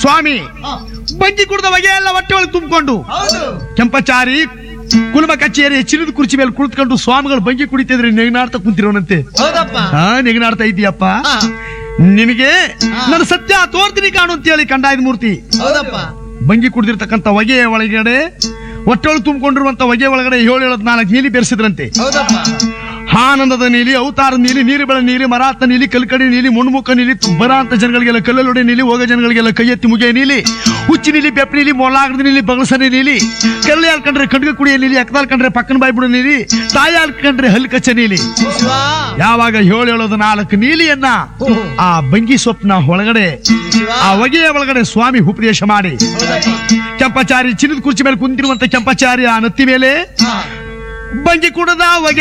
ಸ್ವಾಮಿ ಹಾ, ಬಂಗಿ ಕುಡಿದ ಹೊಗೆ ಎಲ್ಲ ಹೊಟ್ಟೆ ಒಳಗೆ ತುಂಬಿಕೊಂಡು ಹೌದು ಕೆಂಪಚಾರಿ ಕುಲಮ ಕಚೇರಿ ಚಿನ್ನದ ಕುರ್ಚಿ ಮೇಲೆ ಕುಳಿತುಕೊಂಡು ಸ್ವಾಮಿಗಳು ಬಂಗಿ ಕುಡಿತಿದ್ರೆ ನೆಗನಾಡ್ತಾ ಕುಂತಿರೋನಂತೆ ಹೌದಪ್ಪ ಹಾ ನೆಗನಾಡ್ತಾ ಇದೀಯಪ್ಪ ಹಾ, ನಿನಗೆ ಹಾ. ನನ್ನ ಸತ್ಯ ತೋರ್ತೀನಿ ಕಾಣು ಅಂತೇಳಿ ಕಂಡಾಯದ ಮೂರ್ತಿ ಹೌದಪ್ಪ ಬಂಗಿ ಕುಡಿದಿರ್ತಕ್ಕಂಥ ಹೊಗೆ ಒಳಗಡೆ ಹೊಟ್ಟೆ ಒಳಗೆ ತುಂಬಿಕೊಂಡಿರುವಂತ ಹೊಗೆ ಒಳಗಡೆ ಏಳು ಏಳದ್ ನಾಲ್ಕು ನೀಲಿ ಬೆರೆಸಿದ್ರಂತೆ ಹೌದಪ್ಪ ಆನಂದದ ನೀಲಿ ಅವತಾರ ನೀಲಿ ನೀರು ಬೆಳೆ ನೀಲಿ ಮರಾತ ನೀಲಿ ಕಲ್ಕಡಿ ನೀಲಿ ಮುಣ್ಮುಖ ನೀಲಿ ಬರ ಅಂತ ಜನಗಳಿಗೆಲ್ಲ ಕಲ್ಲಲೊಡೆ ನೀಲಿ ಹೋಗ ಜನಗಳಿಗೆಲ್ಲ ಕೈ ಎತ್ತಿ ಮುಗಿಯ ನೀಲಿ ಹುಚ್ಚಿ ನೀಲಿ ಬೆಪ್ಪ ನೀಲಿ ಮೊಲಾಗದ ನೀಲಿ ಬಗಸನೆ ನೀಲಿ ಕಳ್ಳಿ ಹಾಲ್ ಕಂಡ್ರೆ ಕಡ್ಗ ಕುಡಿಯ ನೀಲಿ ಅಕ್ಕದಾಲ್ ಕಂಡ್ರೆ ಪಕ್ಕನ ಬಾಯಿ ಬಿಡೋ ನೀಲಿ ತಾಯಿ ಹಾಲ್ ಕಂಡ್ರೆ ಹಲ್ ಕಚ್ಚ ನೀಲಿ ಶಿವ ಯಾವಾಗ ಏಳು ಏಳೋದು ನಾಲ್ಕು ನೀಲಿಯನ್ನ ಆ ಬಂಗಿ ಸೊಪ್ಪಿನ ಒಳಗಡೆ ಶಿವ ಆ ಹೊಗೆಯ ಒಳಗಡೆ ಸ್ವಾಮಿ ಉಪದೇಶ ಮಾಡಿ ಹೌದಪ್ಪ ಕೆಂಪಚಾರಿ ಚಿನ್ನದ ಕುರ್ಚಿ ಮೇಲೆ ಕುಂತಿರುವಂತ ಕೆಂಪಚಾರಿ ಆ ನತ್ತಿ ಮೇಲೆ ಹಾ ಬಂಗಿ ಕುಡದ ಹೊಗೆ